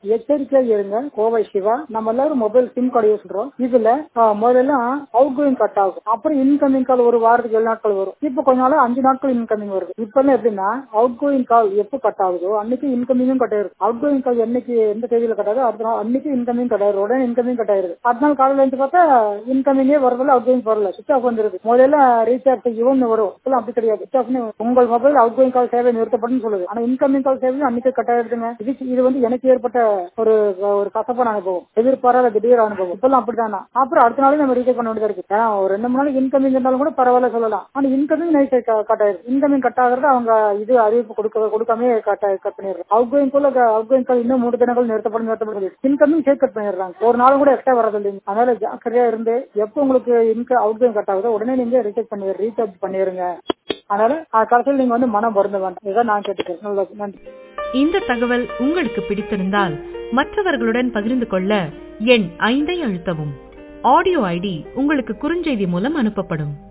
எச்சரிக்கையா இருங்க கோவை சிவா நம்ம எல்லாரும் மொபைல் சிம் கார்டு யூஸ் பண்றோம் இதுல ஆஹ், முதல்ல அவுட் கோயிங் கட் ஆகும் அப்புறம் இன்கமிங் கால் ஒரு வாரத்துக்கு ஏழு நாட்கள் வரும் இப்ப கொஞ்ச நாள் அஞ்சு நாட்கள் இன்கமிங் வருது இப்ப எல்லாம் எப்படின்னா அவுட் கோயிங் கால் எப்போ கட் ஆகுதோ அன்னைக்கு இன்கமிங்கும் கட் ஆயிருது அவுட் கோயிங் கால் என்னைக்கு எந்த தேதியில கட் ஆகுதோ அடுத்த நாள் அன்னைக்கு இன்கமிங் கட் ஆயிரும் உடனே இன்கமிங் கட் ஆயிருது அடுத்த நாள் காலையில இருந்து பார்த்தா இன்கமிங்கே வரதில்ல அவுட் கோயிங் வரல சுவிச் ஆஃப் வந்துருது முதல்ல ரீசார்ஜ் இவன் வரும் இப்பெல்லாம் அப்படி கிடையாது சுவிச் ஆஃப்னு உங்கள் மொபைல் அவுட் கோயிங் கால் சேவை நிறுத்தப்படும் சொல்லுது ஆனா இன்கமிங் கால் சேவை அன்னைக்கு கட் ஆயிருதுங்க இது இது வந்து எனக்கு ஏற்பட்ட ஒரு ஒரு கசப்பான அனுபவம் எதிர்பாராத திடீர் அனுபவம் இப்பெல்லாம் அப்படிதானா அப்புறம் அடுத்த நாளே நம்ம ரீசார்ஜ் பண்ண வேண்டியதா இருக்கு ஏன்னா ஒரு ரெண்டு மூணு நாளைக்கு இன்கமிங் இருந்தாலும் கூட பரவாயில்ல சொல்லலாம் ஆனா இன்கமிங் நைட் கட் ஆயிருது இன்கமிங் கட் ஆகுறது அவங்க இது அறிவிப்பு கொடுக்க கொடுக்காமே கட் கட் பண்ணிடுறாங்க அவுட் கோயிங் குள்ள அவுட் கோயிங் கால் இன்னும் மூணு தினங்கள் நிறுத்தப்படும் நிறுத்தப்படும் இன்கமிங் சேர்த்து கட் பண்ணிடுறாங்க ஒரு நாள் கூட எக்ஸ்ட்ரா வரது இல்லைங்க அதனால ஜாக்கிரதையா இருந்து எப்போ உங்களுக்கு இன்க அவுட் கோயிங் கட் ஆகுதோ உடனே நீங்க ரீசார்ஜ் பண்ணி ரீசார்ஜ் பண்ணிருங்க அதனால அஹ், கடைசியில் நீங்க வந்து மனம் வருந்த வேண்டாம் இதான் நான் கேட்டுக்கிறேன் நல்லது நன்றி இந்த தகவல் உங்களுக்கு பிடித்திருந்தால் மற்றவர்களுடன் பகிர்ந்து கொள்ள எண் ஐந்தை அழுத்தவும் ஆடியோ ஐடி உங்களுக்கு குறுஞ்செய்தி மூலம் அனுப்பப்படும்